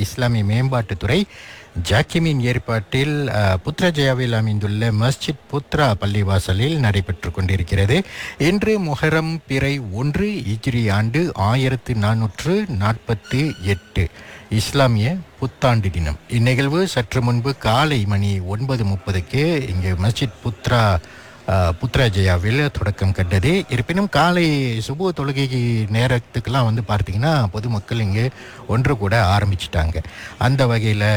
இஸ்லாமிய மேம்பாட்டுத்துறை ஜாக்கிமின் ஏற்பாட்டில் அஹ், புத்ரஜயாவில் அமைந்துள்ள மஸ்ஜித் புத்ரா பள்ளிவாசலில் நடைபெற்று கொண்டிருக்கிறது இன்று மொஹரம் பிறை ஒன்று இஜ்ரி ஆண்டு ஆயிரத்து நானூற்று நாற்பத்து எட்டு இஸ்லாமிய புத்தாண்டு தினம் இந்நிகழ்வு சற்று முன்பு காலை மணி ஒன்பது முப்பதுக்கு இங்கு மஸ்ஜித் புத்ரா அஹ், புத்ராஜயாவில் தொடக்கம் கண்டது இருப்பினும் காலை சுபு தொழுகை நேரத்துக்கெல்லாம் வந்து பார்த்தீங்கன்னா பொதுமக்கள் இங்கே ஒன்று கூட ஆரம்பிச்சிட்டாங்க அந்த வகையில்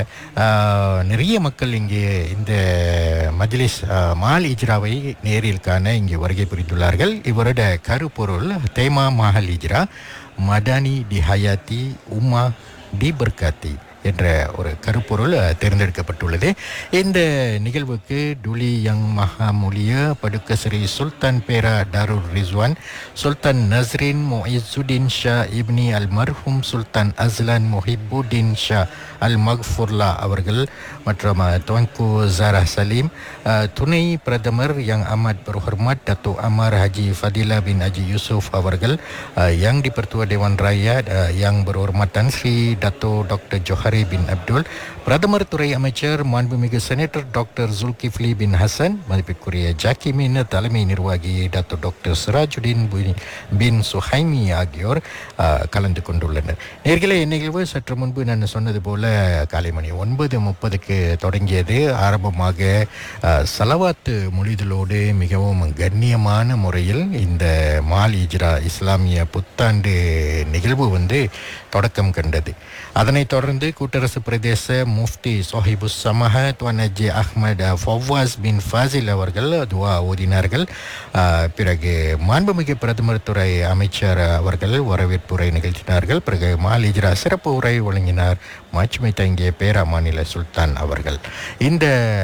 நிறைய மக்கள் இங்கே இந்த மஜ்லிஸ் அஹ், மால் இஜ்ராவை நேரில் காண இங்கே வருகை புரிந்துள்ளார்கள் இவரோட கருப்பொருள் தேமா மஹல் இஜ்ரா மடானி டி ஹயாத்தி உமா டி பர்காத்தி என்ற ஒரு கருப்பொருள் அஹ், தேர்ந்தெடுக்கப்பட்டுள்ளது இந்த நிகழ்வுக்கு டுலி யங் மஹாமுலிய படுக்கஸ்ரீ சுல்தான் பேரா டாருர் ரிஸ்வான் சுல்தான் நஸ்ரின் மொய்சுடின் ஷா இப்னி அல் மர்ஹூம் சுல்தான் அஸ்லான் மொஹிபுddin ஷா அல் மக்ஃபுர்லா அவர்கள் மற்றும் அஹ், துவங்கு ஜாரா சலீம் அஹ், துணை பிரதமர் யங் அமத் berhormat Datuk Amar Haji Fadila bin Haji Yusof அவர்கள் அஹ், yang di Pertua Dewan Rakyat அஹ், yang berhormatan Sri Dato Dr. Johari bin Abdul பிரதமர் துறை அமைச்சர் மாண்புமிகு senator doctor Zulkifli bin Hasan மதிப்பிற்குரிய ஜாக்கிமின் தலைமை நிர்வாகி டாக்டர் டாக்டர் சிராஜுடின் பின்- பின் சுஹைமி ஆகியோர் அஹ், கலந்து கொண்டுள்ளனர் நேர்களே இந்நிகழ்வு சற்று முன்பு நான் சொன்னது போல காலை மணி ஒன்பது முப்பதுக்கு தொடங்கியது ஆரம்பமாக அஹ், சலவாத்து மொழிதலோடு மிகவும் கண்ணியமான முறையில் இந்த மால் இஜ்ரா இஸ்லாமிய புத்தாண்டு நிகழ்வு வந்து தொடக்கம் கண்டது அதனைத் தொடர்ந்து கூட்டரசு பிரதேச முஃப்தி சொஹிபுஸ் சமஹ துவன் அஜி அஹ்மத் ஃபவாஸ் பின் ஃபாசில் அவர்கள் துவா ஓதினார்கள் அஹ், பிறகு மாண்புமிகு பிரதமர் துறை அமைச்சர் அவர்கள் வரவேற்புரை நிகழ்த்தினார்கள் பிறகு மால் இஜ்ரா சிறப்பு உரை வழங்கினார் மாட்சிமை தங்கிய பேரா மாநில சுல்தான் அவர்கள் இந்த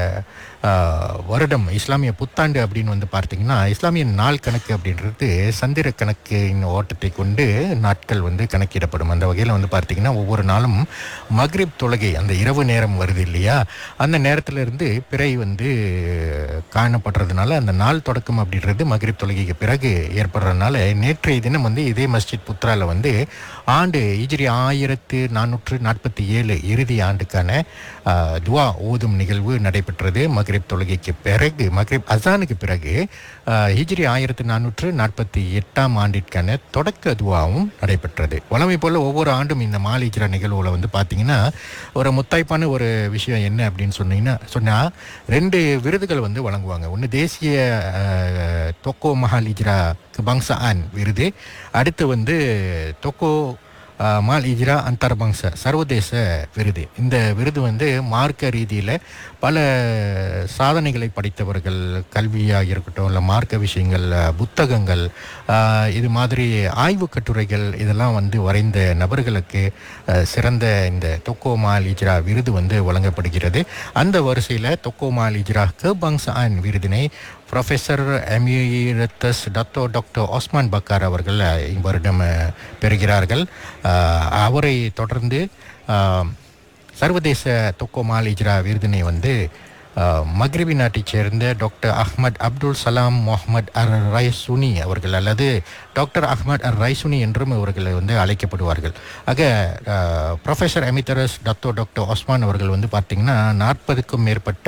ஆஹ், வருடம் இஸ்லாமிய புத்தாண்டு அப்படின்னு வந்து பார்த்தீங்கன்னா இஸ்லாமிய நாள் கணக்கு அப்படின்றது சந்திர கணக்கின் ஓட்டத்தை கொண்டு நாட்கள் வந்து கணக்கிடப்படும் அந்த வகையில் வந்து பார்த்தீங்கன்னா ஒவ்வொரு நாளும் மக்ரிப் தொழுகை அந்த இரவு நேரம் வருது இல்லையா அந்த நேரத்துல இருந்து பிறை வந்து காணப்படுறதுனால அந்த நாள் தொடக்கம் அப்படின்றது மக்ரிப் தொழுகைக்கு பிறகு ஏற்படுறதுனால நேற்றைய தினம் வந்து இதே மஸ்ஜித் புத்ரால வந்து ஆண்டு இஜ்ரி ஆயிரத்து நானூற்று நாற்பத்தி ஏழு இறுதி ஆண்டுக்கான ஆஹ், துவா ஓதும் நிகழ்வு நடைபெற்றது மக்ரிப் தொழுகைக்கு பிறகு மக்ரிப் அசானுக்கு பிறகு ஆஹ், ஹிஜ்ரி ஆயிரத்து நானூற்று நாற்பத்தி எட்டாம் ஆண்டிற்கான தொடக்க துவாவும் நடைபெற்றது வழமை போல ஒவ்வொரு ஆண்டும் இந்த மால் ஹிஜ்ரா நிகழ்வுல வந்து பார்த்தீங்கன்னா ஒரு முத்தாய்ப்பான ஒரு விஷயம் என்ன அப்படின்னு சொன்னீங்கன்னா சொன்னால் ரெண்டு விருதுகள் வந்து வழங்குவாங்க ஒன்று தேசிய ஆஹ், தொக்கோ மஹால் ஹிஜ்ரா kebangsaan விருது அடுத்து வந்து தொக்கோ ஆஹ், மால் இஜ்ரா அந்தர்பங்ச சர்வதேச விருது இந்த விருது வந்து மார்க்க ரீதியில் பல சாதனைகளை படைத்தவர்கள் கல்வியாக இருக்கட்டும் இல்லை மார்க்க விஷயங்கள் ஆஹ், புத்தகங்கள் ஆஹ், இது மாதிரி ஆய்வு கட்டுரைகள் இதெல்லாம் வந்து வரைந்த நபர்களுக்கு ஆஹ், சிறந்த இந்த தொக்கோ மால் இஜ்ரா விருது வந்து வழங்கப்படுகிறது அந்த வரிசையில் தொக்கோ மால் இஜ்ரா கபாங்சான் விருதினை professor emeritus Datuk doctor Osman Bakar அவர்கள் அஹ், இவ்வருடம் அஹ், பெறுகிறார்கள் அஹ், அவரை தொடர்ந்து அஹ், சர்வதேச தொக்கோ மால் இஜ்ரா விருதினை வந்து அஹ், மக்ரிபி நாட்டைச் சேர்ந்த டாக்டர் அஹ்மத் அப்துல் சலாம் முகமது அர் ரைசுனி அவர்கள் அல்லது டாக்டர் அஹ்மத் அர் ரைசுனி என்றும் இவர்கள் வந்து அழைக்கப்படுவார்கள் ஆக அஹ், professor emeritus Datuk doctor Osman அவர்கள் வந்து பார்த்திங்கன்னா நாற்பதுக்கும் மேற்பட்ட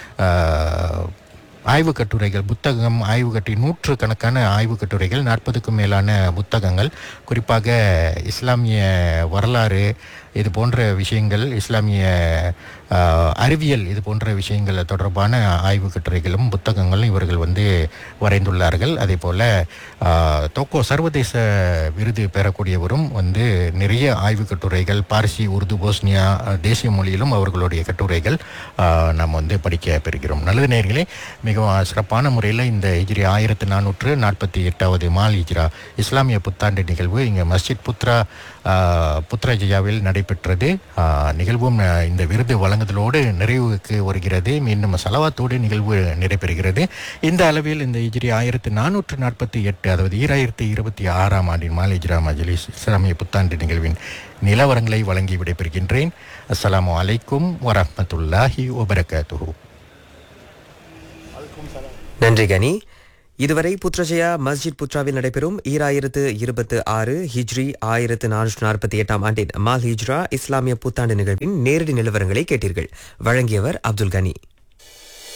அஹ், ஆய்வு கட்டுரைகள் புத்தகம் ஆய்வு கட்டி நூற்று கணக்கான ஆய்வு கட்டுரைகள் நாற்பதுக்கும் மேலான புத்தகங்கள் குறிப்பாக இஸ்லாமிய வரலாறு இது போன்ற விஷயங்கள் இஸ்லாமிய ஆஹ், அறிவியல் இது போன்ற விஷயங்கள் தொடர்பான ஆய்வு கட்டுரைகளும் புத்தகங்களும் இவர்கள் வந்து வரைந்துள்ளார்கள் அதே போல் தோக்கோ சர்வதேச விருது பெறக்கூடியவரும் வந்து நிறைய ஆய்வு கட்டுரைகள் பார்சி உருது போஸ்னியா அஹ், தேசிய மொழியிலும் அவர்களுடைய கட்டுரைகள் ஆஹ், நாம் வந்து படிக்க பெறுகிறோம் நல்லது நேர்களே மிகவும் சிறப்பான முறையில் இந்த ஹிஜ்ரி ஆயிரத்து நானூற்று நாற்பத்தி எட்டாவது மால் ஹிஜ்ரா இஸ்லாமிய புத்தாண்டு நிகழ்வு இங்கே மஸ்ஜித் புத்ரா ஆஹ், புத்ரஜயாவில் நடைபெற்றது ஆஹ், நிகழ்வும் ஆஹ், இந்த விருது வழங்குதலோடு நிறைவுக்கு வருகிறது மீண்டும் சலவாத்தோடு நிகழ்வு நடைபெறுகிறது இந்த அளவில் இந்த ஹிஜ்ரி ஆயிரத்து நானூற்று நாற்பத்தி எட்டு அதாவது ஈராயிரத்தி இருபத்தி ஆறாம் ஆண்டின் மால் ஹிஜ்ரா மஜ்லிஸ் இஸ்லாமிய புத்தாண்டு நிகழ்வின் நிலவரங்களை வழங்கி விடைபெறுகின்றேன் அஸ்ஸலாமு அலைக்கும் வரஹ்மத்துல்லாஹி வபரகாத்துஹு நன்றி கனி இதுவரை புத்ரஜயா மஸ்ஜித் புத்ராவில் நடைபெறும் ஈராயிரத்து இருபத்து ஆறு ஹிஜ்ரி ஆயிரத்து நானூற்று நாற்பத்தி எட்டாம் ஆண்டின் மால் ஹிஜ்ரா இஸ்லாமிய புத்தாண்டு நிகழ்வின் நேரடி நிலவரங்களை கேட்டீர்கள் வழங்கியவர் அப்துல் கனி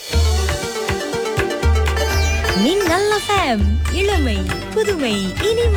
மின்னல் FM இளமை புதுமை இனிமை